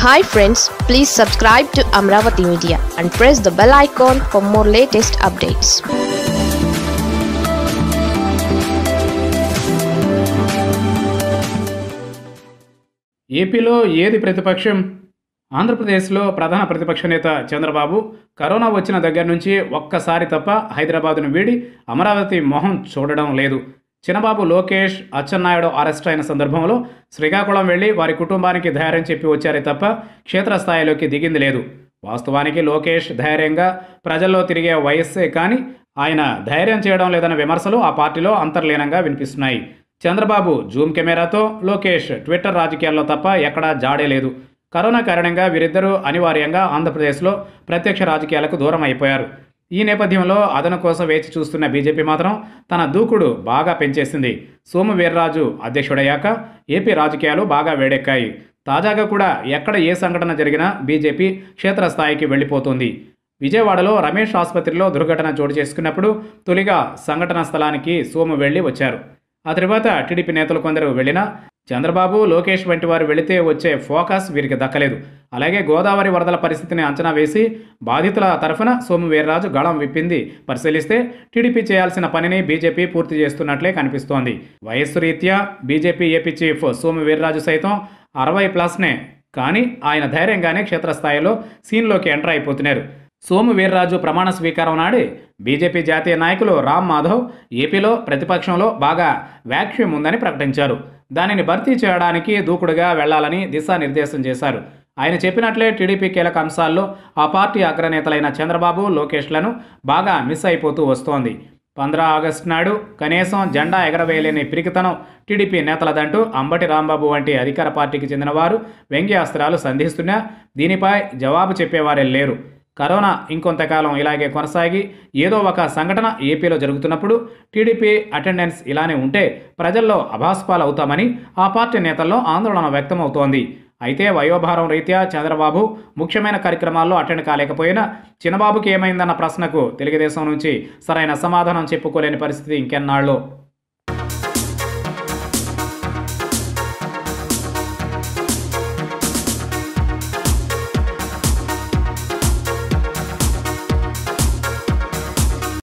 hi friends please subscribe to Amaravati media and press the bell icon for more latest updates ఏపీలో ఏది ప్రతిపక్షం ఆంధ్రప్రదేశ్లో ప్రధాన ప్రతిపక్ష నేత చంద్రబాబు కరోనా వచ్చిన దగ్గర నుంచి ఒక్కసారి తప్ప హైదరాబాదును వీడి అమరావతి మొహం చూడడం లేదు చిన్నబాబు లోకేష్ అచ్చెన్నాయుడు అరెస్ట్ అయిన సందర్భంలో శ్రీకాకుళం వెళ్లి వారి కుటుంబానికి ధైర్యం చెప్పి వచ్చారే తప్ప క్షేత్రస్థాయిలోకి దిగింది లేదు వాస్తవానికి లోకేష్ ధైర్యంగా ప్రజల్లో తిరిగే వయస్సే కానీ ఆయన ధైర్యం చేయడం లేదన్న విమర్శలు ఆ పార్టీలో అంతర్లీనంగా వినిపిస్తున్నాయి చంద్రబాబు జూమ్ కెమెరాతో లోకేష్ ట్విట్టర్ రాజకీయాల్లో తప్ప ఎక్కడా జాడే లేదు కరోనా కారణంగా వీరిద్దరూ అనివార్యంగా ఆంధ్రప్రదేశ్లో ప్రత్యక్ష రాజకీయాలకు దూరం అయిపోయారు ఈ నేపథ్యంలో అదను కోసం వేచి చూస్తున్న బీజేపీ మాత్రం తన దూకుడు బాగా పెంచేసింది సోము వీర్రాజు అధ్యక్షుడయ్యాక ఏపీ రాజకీయాలు బాగా వేడెక్కాయి తాజాగా కూడా ఎక్కడ ఏ సంఘటన జరిగినా బీజేపీ క్షేత్రస్థాయికి వెళ్ళిపోతుంది విజయవాడలో రమేష్ ఆసుపత్రిలో దుర్ఘటన చోటు చేసుకున్నప్పుడు తొలిగా సంఘటన స్థలానికి సోము వెళ్లి వచ్చారు ఆ తర్వాత టీడీపీ నేతలు కొందరు వెళ్ళినా చంద్రబాబు లోకేష్ వంటి వారు వెళితే వచ్చే ఫోకస్ వీరికి దక్కలేదు అలాగే గోదావరి వరదల పరిస్థితిని అంచనా వేసి బాధితుల తరఫున సోము వీర్రాజు గళం విప్పింది పరిశీలిస్తే టీడీపీ చేయాల్సిన పనిని బీజేపీ పూర్తి చేస్తున్నట్లే కనిపిస్తోంది వయస్సు రీత్యా BJP AP chief Somu Veerraju సైతం అరవై ప్లస్నే కానీ ఆయన ధైర్యంగానే క్షేత్రస్థాయిలో సీన్లోకి ఎంటర్ అయిపోతున్నారు సోము వీర్రాజు ప్రమాణ స్వీకారం నాడే బీజేపీ జాతీయ నాయకులు రామ్ మాధవ్ ఏపీలో ప్రతిపక్షంలో బాగా వ్యాక్యూమ్ ఉందని ప్రకటించారు దానిని భర్తీ చేయడానికి దూకుడుగా వెళ్లాలని దిశానిర్దేశం చేశారు ఆయన చెప్పినట్లే టీడీపీ కీలక అంశాల్లో ఆ పార్టీ అగ్రనేతలైన చంద్రబాబు లోకేష్లను బాగా మిస్ అయిపోతూ వస్తోంది పంద్రా ఆగస్టు నాడు కనీసం జెండా ఎగరవేయలేని పిరికితనం టీడీపీ నేతలదంటూ అంబటి రాంబాబు వంటి అధికార పార్టీకి చెందిన వారు వ్యంగ్యాస్త్రాలు సంధిస్తున్నా దీనిపై జవాబు చెప్పేవారే లేరు కరోనా ఇంకొంతకాలం ఇలాగే కొనసాగి ఏదో ఒక సంఘటన ఏపీలో జరుగుతున్నప్పుడు టీడీపీ అటెండెన్స్ ఇలానే ఉంటే ప్రజల్లో అభాస్పాలు అవుతామని ఆ పార్టీ నేతల్లో ఆందోళన వ్యక్తమవుతోంది అయితే వయోభారం రీత్యా చంద్రబాబు ముఖ్యమైన కార్యక్రమాల్లో అటెండ్ కాలేకపోయినా చిన్నబాబుకి ఏమైందన్న ప్రశ్నకు తెలుగుదేశం నుంచి సరైన సమాధానం చెప్పుకోలేని పరిస్థితి ఇంకెన్నాళ్ళు